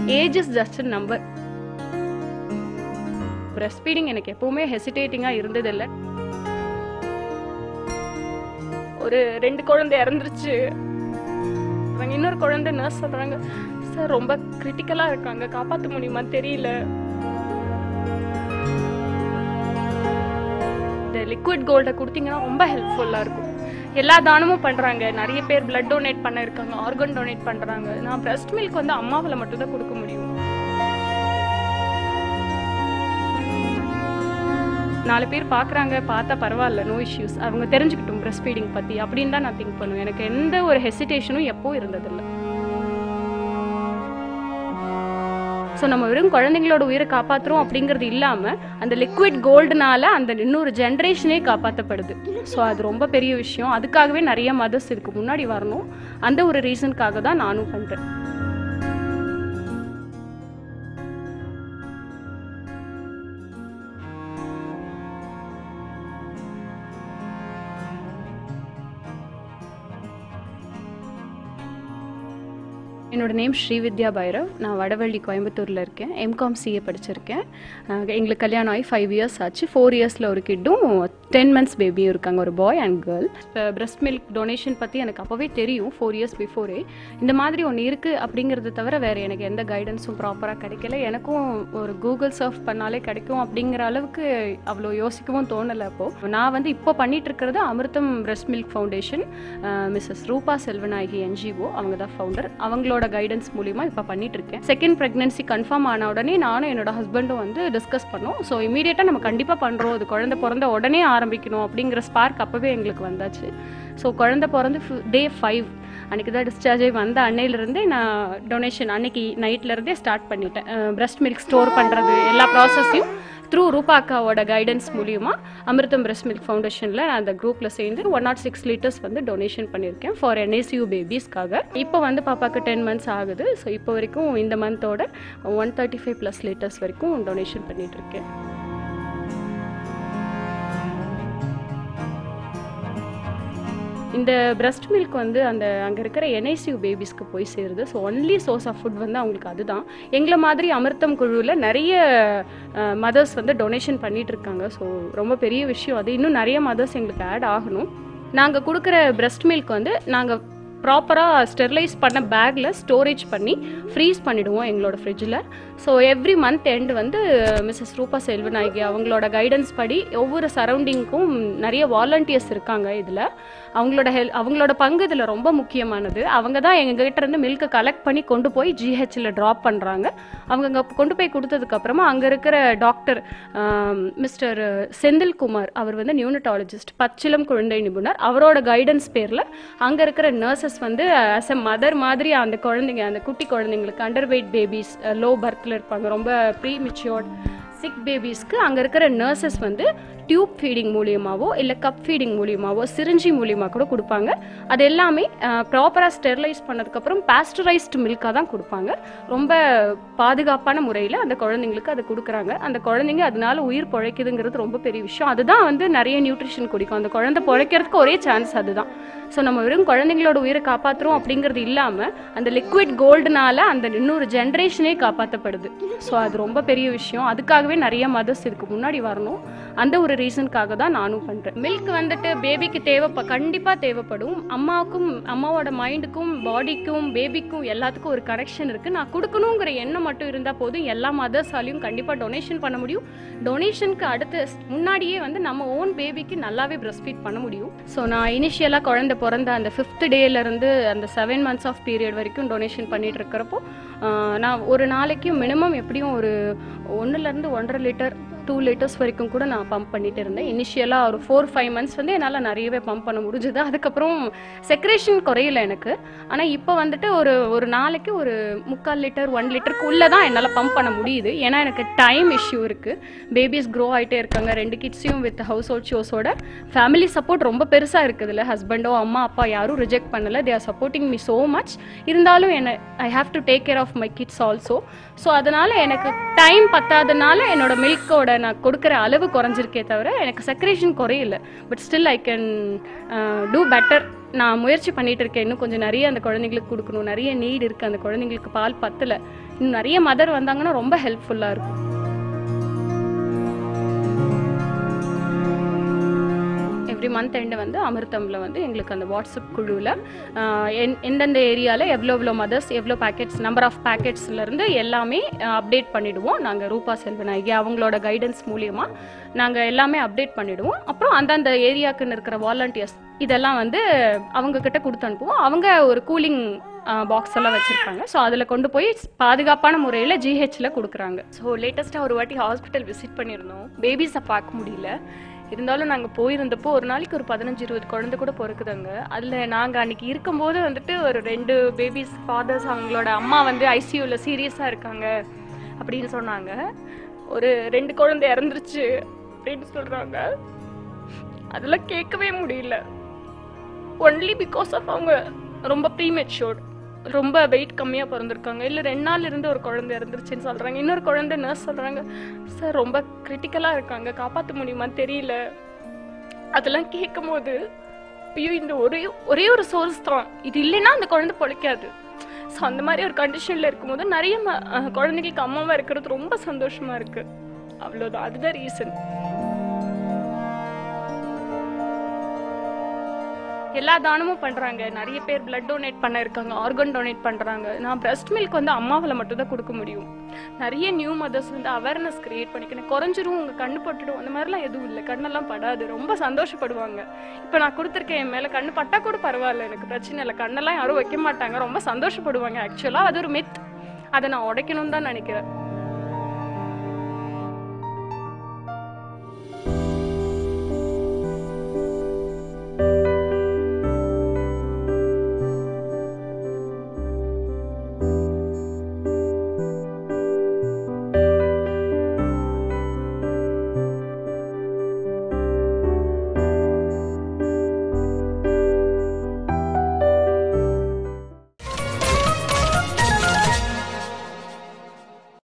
age is just number breast feeding எனக்கு எப்பவுமே ஹெசிடேட்டிங்காக இருந்ததில்லை ஒரு ரெண்டு குழந்தை இறந்துருச்சு அவங்க இன்னொரு குழந்தை நர்ஸ் சொல்றாங்க சார் ரொம்ப கிரிட்டிக்கலா இருக்காங்க காப்பாற்ற முடியுமா தெரியல இந்த லிக்விட் கோல்டை கொடுத்தீங்கன்னா ரொம்ப ஹெல்ப்ஃபுல்லாக இருக்கும் எல்லா தானமும் பண்ணுறாங்க நிறைய பேர் பிளட் டொனேட் பண்ண இருக்காங்க ஆர்கன் டொனேட் பண்ணுறாங்க நான் பிரஸ்ட் மில்க் வந்து அம்மாவில் மட்டும்தான் கொடுக்க முடியும் நாலு பேர் பார்க்குறாங்க பார்த்தா பரவாயில்ல நோ இஷ்யூஸ் அவங்க தெரிஞ்சுக்கிட்டும் பிரஸ்ட் ஃபீடிங் பற்றி அப்படின்னு தான் நான் திங்க் பண்ணுவேன் எனக்கு எந்த ஒரு ஹெசிடேஷனும் எப்போ இருந்ததில்லை ஸோ நம்ம வெறும் குழந்தைங்களோட உயிரை காப்பாற்றுறோம் அப்படிங்கிறது இல்லாமல் அந்த லிக்விட் கோல்டுனால அந்த இன்னொரு ஜென்ரேஷனே காப்பாற்றப்படுது ஸோ அது ரொம்ப பெரிய விஷயம் அதுக்காகவே நிறைய மதர்ஸ் இதுக்கு முன்னாடி வரணும் அந்த ஒரு ரீசனுக்காக தான் நானும் பண்ணுறேன் என்னோட நேம் ஸ்ரீவித்யா பைரவ் நான் வடவள்ளி கோயம்புத்தூரில் இருக்கேன் எம்காம் சிஏ படிச்சிருக்கேன் அஹ் எங்களுக்கு கல்யாணம் ஆகி ஃபைவ் இயர்ஸ் ஆச்சு ஃபோர் இயர்ஸில் ஒரு கிட்டும் டென் மந்த்ஸ் பேபியும் இருக்காங்க ஒரு பாய் அண்ட் கேர்ள் இப்போ பிரஸ்ட் மில்க் டொனேஷன் பற்றி எனக்கு அப்போவே தெரியும் ஃபோர் இயர்ஸ் பிஃபோரே இந்த மாதிரி ஒன்று இருக்குது அப்படிங்கிறத தவிர வேறு எனக்கு எந்த கைடன்ஸும் ப்ராப்பராக கிடைக்கல எனக்கும் ஒரு கூகுள் சர்ஃப் பண்ணாலே கிடைக்கும் அப்படிங்கிற அளவுக்கு அவ்வளோ யோசிக்கவும் தோணலை அப்போது நான் வந்து இப்போ பண்ணிட்டு இருக்கிறது அமிர்தம் breast milk foundation Mrs Rupa Selvanayagi NGO அவங்க தான் ஃபவுண்டர் அவங்களோட கைடன்ஸ் மூலிமா இப்போ பண்ணிட்டு இருக்கேன் செகண்ட் ப்ரெக்னன்சி கன்ஃபார்ம் ஆன உடனே நானும் என்னோட ஹஸ்பண்டும் வந்து டிஸ்கஸ் பண்ணோம் ஸோ இமீடியட்டாக நம்ம கண்டிப்பாக பண்ணுறோம் அது குழந்தை பிறந்த உடனே ஆரம்பிக்கணும் அப்படிங்கிற ஸ்பார்க் அப்போவே எங்களுக்கு வந்தாச்சு ஸோ குழந்தை பிறந்து டே ஃபைவ் அன்றைக்கி தான் டிஸ்சார்ஜ் ஆகி வந்த அன்னையிலேருந்தே நான் டொனேஷன் அன்னைக்கு நைட்லேருந்தே ஸ்டார்ட் பண்ணிட்டேன் பிரஸ்ட் மில்க் ஸ்டோர் பண்ணுறது எல்லா ப்ராசஸையும் த்ரூ ரூபா அக்காவோட கைடன்ஸ் மூலியமா அமிர்தம் பிரஸ்ட் மில்க் ஃபவுண்டேஷனில் நான் அந்த குரூப்பில் சேர்ந்து ஒன் நாட் சிக்ஸ் லிட்டர்ஸ் வந்து டொனேஷன் பண்ணியிருக்கேன் ஃபார் என்ஏசியூ பேபிஸ்க்காக இப்போ வந்து பாப்பாக்கு டென் மந்த்ஸ் ஆகுது ஸோ இப்போ வரைக்கும் இந்த மந்தோட one thirty five plus litres வரைக்கும் டொனேஷன் பண்ணிட்டு இருக்கேன் இந்த பிரஸ்ட் மில்க் வந்து அந்த அங்கே இருக்கிற என்ஐசியூ பேபிஸ்க்கு போய் சேருது so only source of food வந்து அவங்களுக்கு அதுதான் எங்களை மாதிரி அமிர்தம் குழுவில் நிறைய மதர்ஸ் வந்து டொனேஷன் பண்ணிட்டு இருக்காங்க ஸோ ரொம்ப பெரிய விஷயம் அது இன்னும் நிறைய மதர்ஸ் எங்களுக்கு ஆட் ஆகணும் நாங்கள் கொடுக்குற பிரஸ்ட் மில்க் வந்து நாங்கள் ப்ராப்பராக ஸ்டெர்லைஸ் பண்ண பேக்கில் ஸ்டோரேஜ் பண்ணி ஃப்ரீஸ் பண்ணிடுவோம் எங்களோட ஃப்ரிட்ஜில் ஸோ எவ்ரி மந்த் எண்டு வந்து மிஸ்ஸஸ் ரூபா செல்வநாயகி அவங்களோட கைடன்ஸ் படி ஒவ்வொரு சரௌண்டிங்க்கும் நிறைய வாலண்டியர்ஸ் இருக்காங்க இதில் அவங்களோட ஹெல் அவங்களோட பங்கு இதில் ரொம்ப முக்கியமானது அவங்க தான் எங்ககிட்ட இருந்து மில்கை கலெக்ட் பண்ணி கொண்டு போய் ஜிஹெச்சில் ட்ராப் பண்ணுறாங்க அவங்க அங்கே கொண்டு போய் கொடுத்ததுக்கப்புறமா அங்கே இருக்கிற டாக்டர் மிஸ்டர் செந்தில்குமார் அவர் வந்து நியூனட்டாலஜிஸ்ட் பச்சிலம் குழந்தை நிபுணர் அவரோட கைடன்ஸ் பேரில் அங்கே இருக்கிற நர்சஸ் வந்து அஸ் எ மதர் மாதிரி அந்த குழந்தைங்க அந்த குட்டி குழந்தைங்களுக்கு அண்டர் வெயிட் பேபிஸ் லோ பர்த்தில் இருப்பாங்க ரொம்ப ப்ரீ மெச்சியோர்ட் சிக் பேபிஸ்க்கு அங்கே இருக்கிற நர்சஸ் வந்து டியூப் ஃபீடிங் மூலியமாவோ இல்லை கப் ஃபீடிங் மூலியமாவோ சிரிஞ்சி மூலியமாக கூட கொடுப்பாங்க அது எல்லாமே ப்ராப்பராக ஸ்டெர்லைஸ் பண்ணதுக்கப்புறம் பாஸ்டரைஸ்டு மில்காக தான் கொடுப்பாங்க ரொம்ப பாதுகாப்பான முறையில் அந்த குழந்தைங்களுக்கு அதை கொடுக்குறாங்க அந்த குழந்தைங்க அதனால உயிர் பிழைக்குதுங்கிறது ரொம்ப பெரிய விஷயம் அதுதான் வந்து நிறைய நியூட்ரிஷன் குடிக்கும் அந்த குழந்தை பிழைக்கிறதுக்கு ஒரே சான்ஸ் அதுதான் ஸோ நம்ம வெறும் குழந்தைங்களோட உயிரை காப்பாற்றுறோம் அப்படிங்கிறது இல்லாமல் அந்த லிக்விட் கோல்டுனால அந்த இன்னொரு ஜென்ரேஷனே காப்பாற்றப்படுது ஸோ அது ரொம்ப பெரிய விஷயம் அதுக்காகவே நிறைய மதர்ஸ் இதுக்கு முன்னாடி வரணும் அந்த ஒரு ரீசனுக்காக தான் நானும் பண்ணுறேன் மில்க் வந்துட்டு பேபிக்கு தேவைப்ப கண்டிப்பாக தேவைப்படும் அம்மாவுக்கும் அம்மாவோட மைண்டுக்கும் பாடிக்கும் பேபிக்கும் எல்லாத்துக்கும் ஒரு கனெக்ஷன் இருக்குது நான் கொடுக்கணுங்கிற எண்ணம் மட்டும் இருந்தால் போதும் எல்லா மதர்ஸாலையும் கண்டிப்பாக டொனேஷன் பண்ண முடியும் டொனேஷனுக்கு அடுத்து முன்னாடியே வந்து நம்ம ஓன் பேபிக்கு நல்லாவே பிரஸ்ட் ஃபீட் பண்ண முடியும் ஸோ நான் இனிஷியலாக குழந்தை பிறந்த அந்த ஃபிஃப்த் டேலேருந்து அந்த செவன் மந்த்ஸ் ஆஃப் பீரியட் வரைக்கும் டொனேஷன் பண்ணிட்டு இருக்கிறப்போ ஆஹ், நான் ஒரு நாளைக்கு மினிமம் எப்படியும் ஒரு ஒன்றுலேருந்து ஒன்றரை லிட்டர் டூ லிட்டர்ஸ் வரைக்கும் கூட நான் பம்ப் பண்ணிட்டு இருந்தேன் இனிஷியலாக ஒரு ஃபோர் ஃபைவ் மந்த்ஸ் வந்து என்னால் நிறையவே பம்ப் பண்ண முடிஞ்சுது அதுக்கப்புறம் செக்ரேஷன் குறையல எனக்கு ஆனால் இப்போ வந்துட்டு ஒரு ஒரு நாளைக்கு ஒரு முக்கால் லிட்டர் ஒன் லிட்டருக்கு உள்ளே தான் என்னால் பம்ப் பண்ண முடியுது ஏன்னா எனக்கு டைம் இஷ்யூ இருக்குது பேபிஸ் க்ரோ ஆகிட்டே இருக்காங்க ரெண்டு கிட்ஸையும் வித் ஹவுஸ் ஹோல்ட் ஷோஸோட ஃபேமிலி சப்போர்ட் ரொம்ப பெருசாக இருக்குதுல்ல ஹஸ்பண்டோ அம்மா அப்பா யாரும் ரிஜெக்ட் பண்ணல they are supporting me so much இருந்தாலும் என்ன I have to take care of my kids also so அதனால் எனக்கு டைம் பத்தாதனால என்னோட மில்கோட நான் கொடுக்குற அளவு குறைஞ்சிருக்கே தவிர எனக்கு செக்ரேஷன் குறையல but still I can do better நான் முயற்சி பண்ணிட்டு இருக்கேன் இன்னும் கொஞ்சம் நிறைய அந்த குழந்தைங்களுக்கு கொடுக்கணும் நிறைய நீட் இருக்குது அந்த குழந்தைங்களுக்கு பால் பத்தல இன்னும் நிறைய மதர் வந்தாங்கன்னா ரொம்ப ஹெல்ப்ஃபுல்லாக இருக்கும் எவ்ரி மந்த் எண்டு வந்து அமிர்தமில் வந்து எங்களுக்கு அந்த வாட்ஸ்அப் குழுவில் எந்தெந்த ஏரியாவில் எவ்வளோ எவ்வளோ மதர்ஸ் எவ்வளோ பேக்கெட்ஸ் நம்பர் ஆஃப் பேக்கெட்ஸ்லேருந்து எல்லாமே அப்டேட் பண்ணிவிடுவோம் நாங்கள் ரூபா செல்வநாயகி அவங்களோட கைடன்ஸ் மூலியமாக நாங்கள் எல்லாமே அப்டேட் பண்ணிவிடுவோம் அப்புறம் அந்தந்த ஏரியாவுக்குன்னு இருக்கிற வாலண்டியர்ஸ் இதெல்லாம் வந்து அவங்க கிட்ட கொடுத்து அனுப்புவோம் அவங்க ஒரு கூலிங் பாக்ஸ் எல்லாம் வச்சுருக்காங்க ஸோ அதில் கொண்டு போய் பாதுகாப்பான முறையில் ஜிஹெச்சில் கொடுக்குறாங்க ஸோ லேட்டஸ்ட்டாக ஒரு வாட்டி ஹாஸ்பிட்டல் விசிட் பண்ணியிருந்தோம் பேபிஸை பார்க்க முடியல இருந்தாலும் நாங்கள் போயிருந்தப்போ ஒரு நாளைக்கு ஒரு பதினஞ்சு இருபது குழந்தை கூட பிறக்குதாங்க அதில் நாங்கள் அன்னைக்கு இருக்கும்போது வந்துட்டு ஒரு ரெண்டு பேபிஸ் ஃபாதர்ஸ் அவங்களோட அம்மா வந்து ஐசியூவில் சீரியஸாக இருக்காங்க அப்படின்னு சொன்னாங்க ஒரு ரெண்டு குழந்தை இறந்துருச்சு அப்படின்னு சொல்கிறாங்க அதெல்லாம் கேட்கவே முடியல ஒன்லி பிகாஸ் ஆஃப் அவங்க ரொம்ப ப்ரீமெச்சூர்ட் ரொம்ப வெயிட் கம்மியாக பிறந்திருக்காங்க இல்லை ரெண்டு நாள் இருந்து ஒரு குழந்தை இறந்துருச்சுன்னு சொல்கிறாங்க இன்னொரு குழந்தை நர்ஸ் சொல்கிறாங்க சார் ரொம்ப கிரிட்டிக்கலாக இருக்காங்க காப்பாற்ற முடியுமான்னு தெரியல அதெல்லாம் கேட்கும் போது ஐயோ இந்த ஒரே ஒரே ஒரு சோர்ஸ் தான் இது இல்லைன்னா அந்த குழந்தை பொழைக்காது ஸோ அந்த மாதிரி ஒரு கண்டிஷனில் இருக்கும்போது நிறைய ம- அஹ் குழந்தைங்களுக்கு அம்மாவாக இருக்கிறது ரொம்ப சந்தோஷமா இருக்கு அவ்வளோதான் அதுதான் ரீசன் எல்லா தானமும் பண்றாங்க நிறைய பேர் பிளட் டொனேட் பண்ண இருக்காங்க ஆர்கன் டொனேட் பண்றாங்க நான் பிரஸ்ட் மில்க் வந்து அம்மாவால் மட்டும் தான் கொடுக்க முடியும் நிறைய நியூ மதர்ஸ் வந்து அவேர்னஸ் கிரியேட் பண்ணிக்கணும் குறைஞ்சிரும் உங்க கண்ணு பட்டுடும் அந்த மாதிரிலாம் எதுவும் இல்லை கண்ணெல்லாம் படாது ரொம்ப சந்தோஷப்படுவாங்க இப்போ நான் கொடுத்துருக்கேன் என் மேல கண்ணு பட்டா கூட பரவாயில்ல எனக்கு பிரச்சனை இல்லை கண்ணெல்லாம் யாரும் வைக்க மாட்டாங்க ரொம்ப சந்தோஷப்படுவாங்க ஆக்சுவலா அது ஒரு மித் அதை நான் உடைக்கணும்னு தான் நினைக்கிறேன்